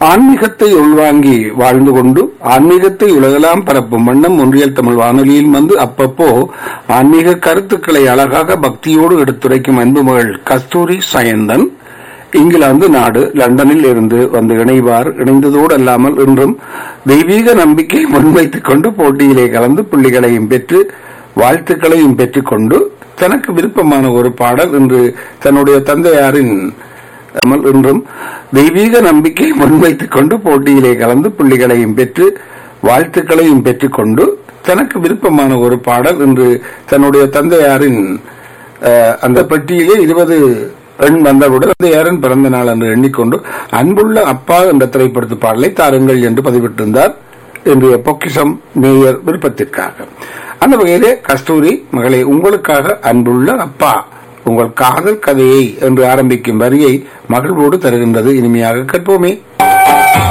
ஆன்மீகத்தை உள்வாங்கி வாழ்ந்து கொண்டு ஆன்மீகத்தை உலகெல்லாம் பரப்பும் வண்ணம் ஒன்றியல் தமிழ் வானொலியில் வந்து அப்பப்போ ஆன்மீக கருத்துக்களை அழகாக பக்தியோடு எடுத்துரைக்கும் அன்பு மகள் கஸ்தூரி சயந்தன் இங்கிலாந்து நாடு லண்டனில் இருந்து வந்து இணைவார் இணைந்ததோடு அல்லாமல் இன்றும் தெய்வீக நம்பிக்கை முன்வைத்துக் கொண்டு போட்டியிலே கலந்து புள்ளிகளையும் பெற்று வாழ்த்துக்களையும் பெற்றுக்கொண்டு தனக்கு விருப்பமான ஒரு பாடல் இன்று தன்னுடைய தந்தையாரின் அமல் இன்றும் தெய்வீக நம்பிக்கை முன்வைத்துக் கொண்டு போட்டியிலே கலந்து புள்ளிகளையும் பெற்று வாழ்த்துக்களையும் பெற்றுக்கொண்டு தனக்கு விருப்பமான ஒரு பாடல் இன்று தன்னுடைய தந்தையாரின் அஹ், அந்த பெட்டியிலே இருபது எண் வந்தவுடன் தந்தையாரின் பிறந்த நாள் என்று எண்ணிக்கொண்டு அன்புள்ள அப்பா என்ற திரைப்படத்து பாடலை தாருங்கள் என்று பதிவிட்டிருந்தார் இன்றைய பொக்கிஷம் மேயர் விருப்பத்திற்காக அந்த வகையிலே கஸ்தூரி மகளே உங்களுக்காக அன்புள்ள அப்பா உங்கள் காதல் கதையை என்று ஆரம்பிக்கும் வரியை மகிழ்வோடு தருகின்றது இனிமையாக கேட்போமே